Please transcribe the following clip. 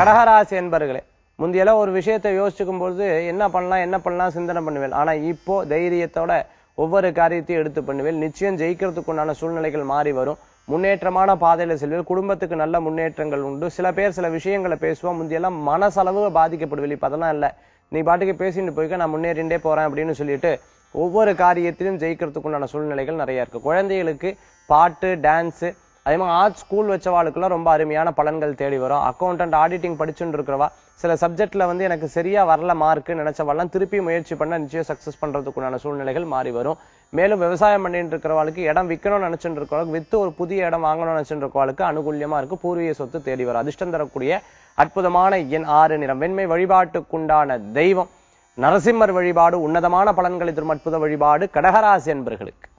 கடகராசி என்பர்களே முந்தியெல்லாம் ஒரு விஷயத்தை யோசிச்சுக்கும் பொழுது என்ன பண்ணலாம் என்ன பண்ணலாம் சிந்தனை பண்ணுவேன் ஆனா இப்போ தைரியத்தோட ஒவ்வொரு காரியத்தையும் எடுத்து பண்ணுவேன் நிச்சயம் ஜெயிக்கிறதுக்கு உண்டான சூழ்நிலைகள் மாறி வரும் முன்னேற்றமான பாதையில செல்வேன் குடும்பத்துக்கு நல்ல முன்னேற்றங்கள் உண்டு சில பேர் சில விஷயங்களை பேசுவோம் முந்தியெல்லாம் மனசளவு பாதிக்கப்படுவேன் இப்ப அதெல்லாம் இல்ல நீ பாட்டுக்கு பேசிட்டு போய்க்க நான் முன்னேறிண்டே போறேன் அப்படின்னு சொல்லிட்டு ஒவ்வொரு காரியத்திலும் ஜெயிக்கிறதுக்கு உண்டான சூழ்நிலைகள் நிறைய இருக்கு குழந்தைகளுக்கு பாட்டு டான்ஸ் அதே மாதிரி ஆர்ட் ஸ்கூல் வச்சவாளுக்குலாம் ரொம்ப அருமையான பலன்கள் தேடி வரும் அக்கௌண்டன்ட் ஆடிட்டிங் படிச்சுட்டு இருக்கிறவா சில சப்ஜெக்ட்ல வந்து எனக்கு சரியா வரல மார்க் நினைச்சவாள்லாம் திருப்பி முயற்சி பண்ண நிச்சயம் சக்சஸ் பண்றதுக்குண்டான சூழ்நிலைகள் மாறி வரும் மேலும் விவசாயம் பண்ணிட்டு இருக்கிறவளுக்கு இடம் விற்கணும்னு நினைச்சுட்டு இருக்கிறவளுக்கு வித்து ஒரு புதிய இடம் வாங்கணும்னு நினைச்சுட்டு இருக்கிறவளுக்கு அனுகூல்யமா இருக்கு பூர்வீக சொத்து தேடி வரும் அதிர்ஷ்டம் தரக்கூடிய அற்புதமான எண் ஆறு நிறம் வெண்மை வழிபாட்டுக்குண்டான தெய்வம் நரசிம்மர் வழிபாடு உன்னதமான பலன்களை தரும் அற்புத வழிபாடு கடகராசி என்பர்களுக்கு